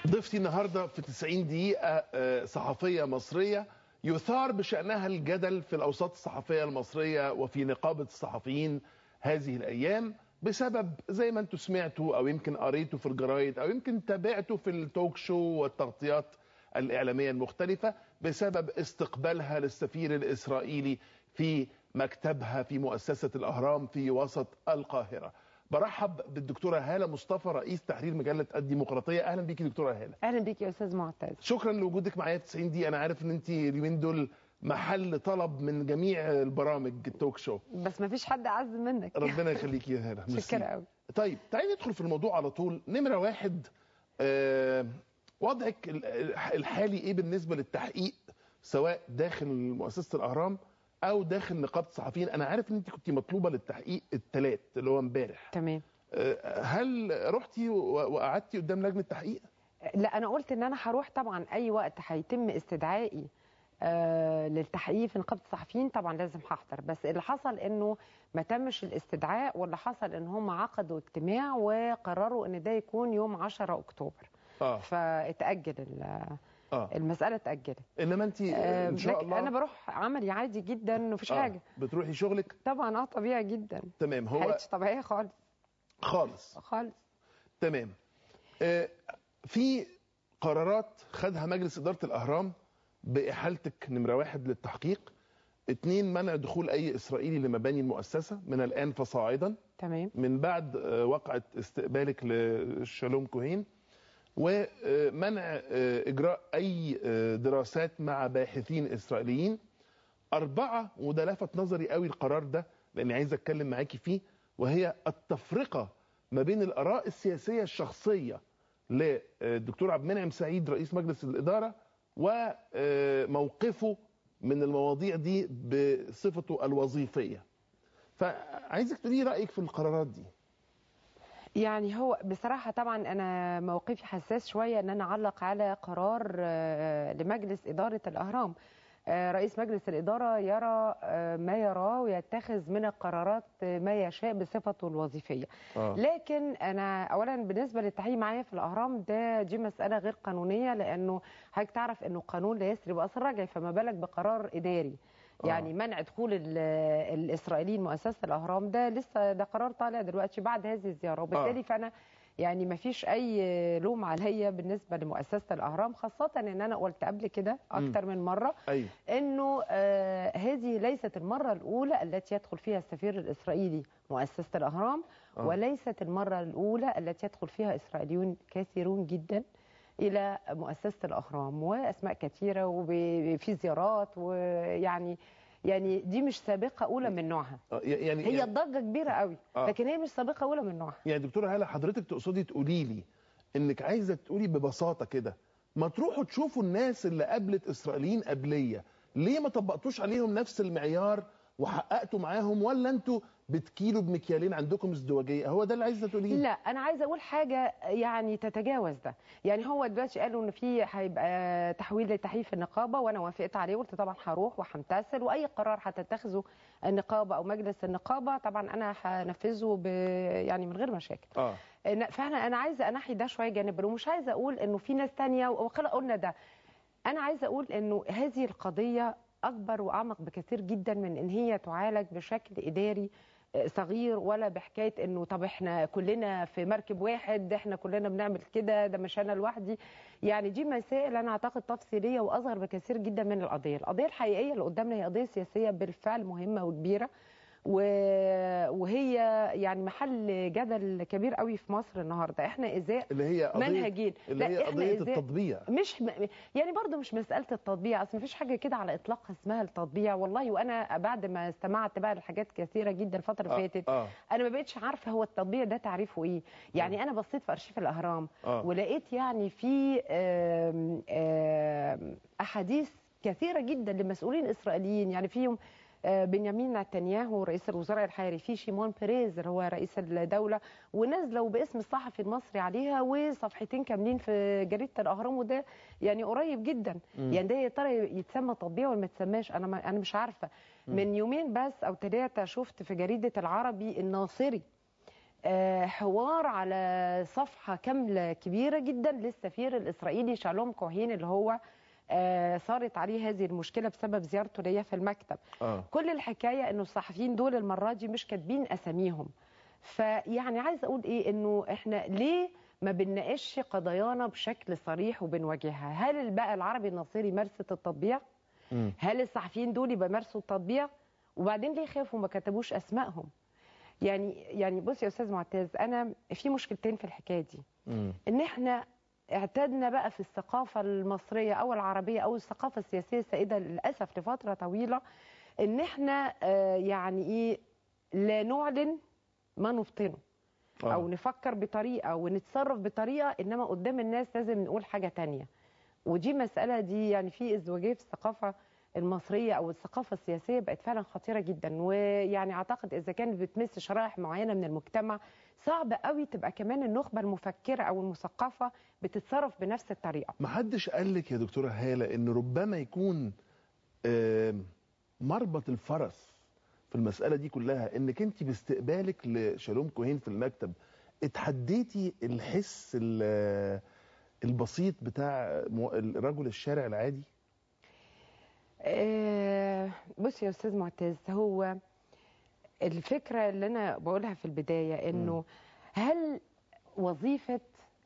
ضيفتي النهارده في 90 دقيقة آه، صحفية مصرية يثار بشأنها الجدل في الأوساط الصحفية المصرية وفي نقابة الصحفيين هذه الأيام بسبب زي ما انتم سمعتوا أو يمكن قريتوا في الجرايد أو يمكن تابعتوا في التوك شو والتغطيات الإعلامية المختلفة بسبب استقبالها للسفير الإسرائيلي في مكتبها في مؤسسة الأهرام في وسط القاهرة برحب بالدكتورة هالة مصطفى رئيس تحرير مجلة الديمقراطية أهلا بيكي دكتورة هالة اهلا بيك يا استاذ معتز شكرا لوجودك معايا في 90 دقيقة أنا عارف إن أنت اليومين دول محل طلب من جميع البرامج التوك شو بس ما فيش حد اعز منك ربنا يخليكي يا هالة ميرسي. شكرا قوي طيب تعالي ندخل في الموضوع على طول نمرة واحد آه وضعك ال- الحالي ايه بالنسبة للتحقيق سواء داخل مؤسسة الأهرام أو داخل نقابة الصحفيين أنا عارف إن أنت كنت مطلوبة للتحقيق الثلاث اللي هو امبارح تمام آه، هل رحتي و- وقعدتي قدام لجنة تحقيق؟ لا انا قلت ان انا هروح طبعا اي وقت هيتم استدعائي آه للتحقيق في نقابه الصحفيين طبعا لازم هحضر بس اللي حصل انه ما تمش الاستدعاء واللي حصل ان هم عقدوا اجتماع وقرروا ان ده يكون يوم 10 اكتوبر اه فاتاجل ال- اه المساله اتاجلت انما انت آه ان شاء لكن الله انا بروح عملي عادي جدا مفيش آه، حاجه بتروحي شغلك طبعا اه طبيعي جدا تمام هو حياتي طبيعيه خالص خالص خالص تمام آه، في قرارات خدها مجلس إدارة الأهرام بإحالتك نمرة واحد للتحقيق اتنين منع دخول أي إسرائيلي لمباني المؤسسة من الآن فصاعدا تمام من بعد آه، وقعة استقبالك لشالوم كوهين ومنع آه، إجراء أي آه، دراسات مع باحثين إسرائيليين أربعة وده لفت نظري قوي القرار ده لأني عايز أتكلم معاكي فيه وهي التفرقة ما بين الآراء السياسية الشخصية للدكتور عبد المنعم سعيد رئيس مجلس الإدارة وموقفه من المواضيع دي بصفته الوظيفية فعايزك تقولي رأيك في القرارات دي يعني هو بصراحة طبعا أنا موقفي حساس شوية أن أنا أعلق على قرار آه، لمجلس إدارة الأهرام آه، رئيس مجلس الإدارة يرى آه، ما يراه ويتخذ من القرارات آه، ما يشاء بصفته الوظيفية آه. لكن أنا أولا بالنسبة للتحقيق معايا في الأهرام ده دي مسألة غير قانونية لأنه حضرتك تعرف أنه قانون لا يسري بأثر رجعي فما بالك بقرار إداري آه. يعني منع دخول ال- الاسرائيليين مؤسسه الاهرام ده لسه ده قرار طالع دلوقتي بعد هذه الزياره وبالتالي آه. فانا يعني ما فيش اي لوم عليا بالنسبه لمؤسسه الاهرام خاصه ان انا قلت قبل كده اكتر من مره أيوه انه آه هذه ليست المره الاولى التي يدخل فيها السفير الاسرائيلي مؤسسه الاهرام آه. وليست المره الاولى التي يدخل فيها اسرائيليون كثيرون جدا الى مؤسسه الاهرام واسماء كثيره وفي زيارات ويعني يعني دي مش سابقه اولى من نوعها آه، يعني هي الضجه كبيره قوي آه. لكن هي مش سابقه اولى من نوعها يعني دكتوره هاله حضرتك تقصدي تقولي لي انك عايزه تقولي ببساطه كده ما تروحوا تشوفوا الناس اللي قابلت اسرائيليين قبليه ليه ما طبقتوش عليهم نفس المعيار وحققتوا معاهم ولا انتوا بتكيلوا بمكيالين عندكم ازدواجيه هو ده اللي عايزه تقوليه لا انا عايزه اقول حاجه يعني تتجاوز ده يعني هو دلوقتي قالوا ان في هيبقى تحويل لتحقيق في النقابه وانا وافقت عليه قلت طبعا هروح وهمتثل واي قرار هتتخذه النقابه او مجلس النقابه طبعا انا هنفذه ب يعني من غير مشاكل اه إن- فانا انا عايزه انحي ده شويه جانبا ومش عايزه اقول انه في ناس تانية وخلق قلنا ده انا عايزه اقول انه هذه القضيه اكبر واعمق بكثير جدا من ان هي تعالج بشكل اداري آه، صغير ولا بحكايه انه طب احنا كلنا في مركب واحد احنا كلنا بنعمل كده ده مش انا لوحدي يعني دي مسائل انا اعتقد تفصيليه واصغر بكثير جدا من القضيه القضيه الحقيقيه اللي قدامنا هي قضيه سياسيه بالفعل مهمه وكبيره و- وهي يعني محل جدل كبير قوي في مصر النهارده احنا ازاء اللي هي قضيه منهجين اللي لا، هي إحنا قضيه إزاي- التطبيع مش م... يعني برضو مش مسألة التطبيع أصل مفيش حاجة كده على إطلاق اسمها التطبيع والله وأنا بعد ما استمعت بقى لحاجات كثيرة جدا الفترة اللي آه، فاتت آه. أنا ما بقتش عارفة هو التطبيع ده تعريفه إيه يعني أنا بصيت في أرشيف الأهرام آه. ولقيت يعني في آم، آم، أحاديث كثيرة جدا لمسؤولين إسرائيليين يعني فيهم آه، بنيامين نتنياهو رئيس الوزراء الحالي في شيمون بيريز اللي هو رئيس الدوله ونازله وباسم الصحفي المصري عليها وصفحتين كاملين في جريده الاهرام وده يعني قريب جدا يعني ده يا ترى يتسمى تطبيع ولا ما يتسماش انا ما انا مش عارفه من يومين بس او ثلاثه شفت في جريده العربي الناصري آه، حوار على صفحه كامله كبيره جدا للسفير الاسرائيلي شالوم كوهين اللي هو آه، صارت عليه هذه المشكله بسبب زيارته ليا في المكتب اه كل الحكايه انه الصحفيين دول المره دي مش كاتبين اساميهم فيعني عايز اقول ايه انه احنا ليه ما بنناقش قضايانا بشكل صريح وبنواجهها هل بقى العربي الناصري مارست التطبيع مم. هل الصحفيين دول بيمارسوا التطبيع وبعدين ليه خافوا ما كتبوش اسمائهم يعني يعني بص يا استاذ معتز انا في مشكلتين في الحكايه دي مم. ان احنا اعتدنا بقى في الثقافه المصريه او العربيه او الثقافه السياسيه السائده للاسف لفتره طويله ان احنا آه، يعني ايه لا نعلن ما نبطنه آه. او نفكر بطريقه ونتصرف بطريقه انما قدام الناس لازم نقول حاجه تانية ودي مساله دي يعني في ازدواجيه في الثقافه المصريه او الثقافه السياسيه بقت فعلا خطيره جدا ويعني اعتقد اذا كانت بتمس شرائح معينه من المجتمع صعب قوي تبقى كمان النخبه المفكره او المثقفه بتتصرف بنفس الطريقه ما حدش قال لك يا دكتوره هاله ان ربما يكون آم، مربط الفرس في المساله دي كلها انك انت باستقبالك لشالوم كوهين في المكتب اتحديتي الحس ال- البسيط بتاع مو- رجل الشارع العادي آه، بص يا استاذ معتز هو الفكره اللي انا بقولها في البدايه انه هل وظيفه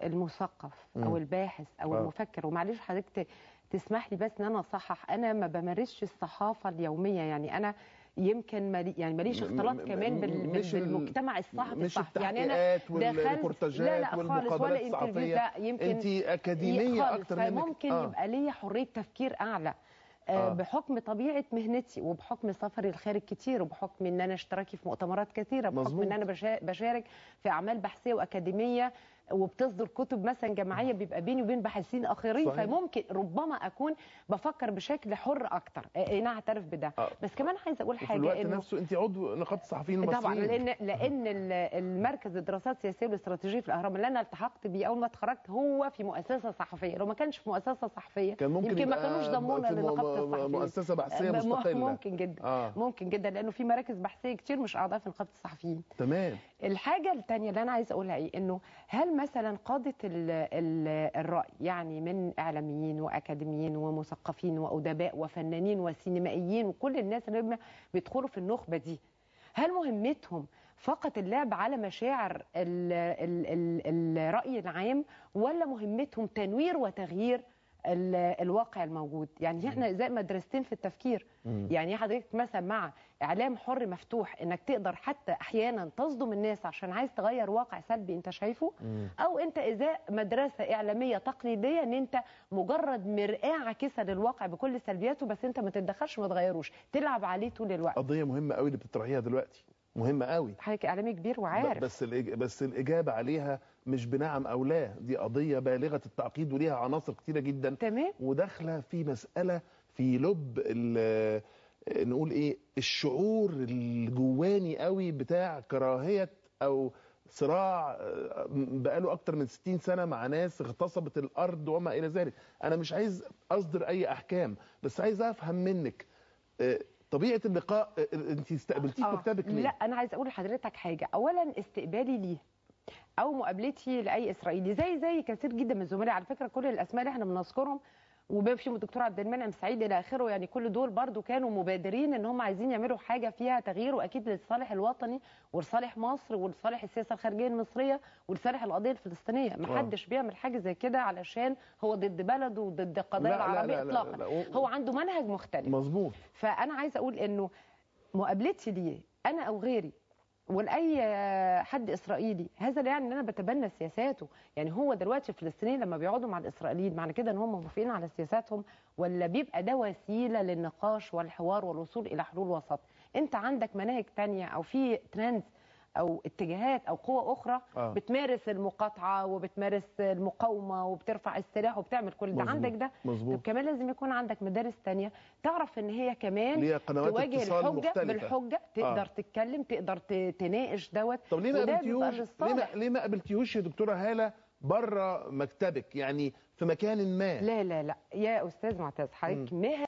المثقف مم. او الباحث او آه. المفكر ومعلش حضرتك ت- تسمح لي بس ان انا اصحح انا ما بمارسش الصحافه اليوميه يعني انا يمكن مالي يعني ماليش م- اختلاط م- كمان بال- بال- مش ال- بالمجتمع الصحفي مش الصحفي يعني انا التحقيقات دخلت والريبورتاجات لا لا خالص والمقابلات ولا انترفيو الصحفيه لا يمكن انت اكاديميه خالص اكتر منك فممكن آه. يبقى ليا حريه تفكير اعلى آه. آه. بحكم طبيعه مهنتي وبحكم سفري الخارج كتير وبحكم ان انا اشتراكي في مؤتمرات كثيره بحكم مظبوط. ان انا بشا- بشارك في اعمال بحثيه واكاديميه وبتصدر كتب مثلا جماعيه بيبقى بيني وبين باحثين اخرين صحيح. فممكن ربما اكون بفكر بشكل حر اكتر آه، انا اعترف بده آه. بس كمان عايزه اقول وفي حاجه الوقت انه نفسه انت عضو نقابه الصحفيين طبعا المصريين لان لان ال- المركز الدراسات السياسيه والاستراتيجيه في الاهرام اللي انا التحقت بيه اول ما اتخرجت هو في مؤسسه صحفيه لو ما كانش في مؤسسه صحفيه كان ممكن يمكن ما يبقى كانوش ضمونا في م- لنقابه م- الصحفيين مؤسسه بحثيه م- مستقله ممكن جدا اه ممكن جدا لانه في مراكز بحثيه كتير مش اعضاء في نقابه الصحفيين تمام الحاجة التانية اللي أنا عايزة أقولها إيه إنه هل مثلا قادة ال ال الرأي يعني من إعلاميين وأكاديميين ومثقفين وأدباء وفنانين وسينمائيين وكل الناس اللي هم بيدخلوا في النخبة دي هل مهمتهم فقط اللعب على مشاعر ال ال ال الرأي العام ولا مهمتهم تنوير وتغيير ال- الواقع الموجود يعني احنا زي مدرستين في التفكير مم. يعني حضرتك مثلا مع اعلام حر مفتوح انك تقدر حتى احيانا تصدم الناس عشان عايز تغير واقع سلبي انت شايفه مم. او انت ازاء مدرسه اعلاميه تقليديه ان انت مجرد مرآه عاكسه للواقع بكل سلبياته بس انت ما تتدخلش ما تغيروش تلعب عليه طول الوقت قضيه مهمه قوي اللي بتطرحيها دلوقتي مهمه قوي حضرتك اعلامي كبير وعارف بس الإج... بس الاجابه عليها مش بنعم او لا دي قضيه بالغه التعقيد وليها عناصر كتيره جدا تمام وداخله في مساله في لب ال- نقول ايه الشعور الجواني قوي بتاع كراهيه او صراع آه، بقاله اكتر من 60 سنه مع ناس اغتصبت الارض وما الى ذلك انا مش عايز اصدر اي احكام بس عايز افهم منك آه، طبيعه اللقاء آه، انت استقبلتيه في آه، مكتبك ليه لا انا عايز اقول لحضرتك حاجه اولا استقبالي ليه او مقابلتي لاي اسرائيلي زي زي كثير جدا من الزملاء على فكره كل الاسماء اللي احنا بنذكرهم وبما فيهم الدكتور عبد المنعم سعيد الى اخره يعني كل دول برضو كانوا مبادرين ان هم عايزين يعملوا حاجه فيها تغيير واكيد للصالح الوطني ولصالح مصر ولصالح السياسه الخارجيه المصريه ولصالح القضيه الفلسطينيه ما آه. حدش بيعمل حاجه زي كده علشان هو ضد بلده وضد القضايا لا، لا، العربيه لا، لا، اطلاقا لا، لا. هو عنده منهج مختلف مظبوط فانا عايزه اقول انه مقابلتي ليه انا او غيري ولاي حد اسرائيلي هذا لا يعني ان انا بتبنى سياساته يعني هو دلوقتي الفلسطينيين لما بيقعدوا مع الاسرائيليين معنى كده ان هم موافقين على سياساتهم ولا بيبقى ده وسيله للنقاش والحوار والوصول الى حلول وسط انت عندك مناهج تانية او في ترندز او اتجاهات او قوى اخرى آه. بتمارس المقاطعه وبتمارس المقاومه وبترفع السلاح وبتعمل كل ده مظبوط. عندك ده طب مظبوط كمان لازم يكون عندك مدارس تانية تعرف ان هي كمان ليها قنوات تواجه اتصال الحجه مختلفه بالحجه تقدر آه. آه. تتكلم تقدر ت- تناقش دوت طب ليه ما وده قابلتيهوش بيبقى ليه للصالح. ما, ليه ما قابلتيهوش يا دكتوره هاله بره مكتبك يعني في مكان ما لا لا لا يا استاذ معتز حضرتك مهن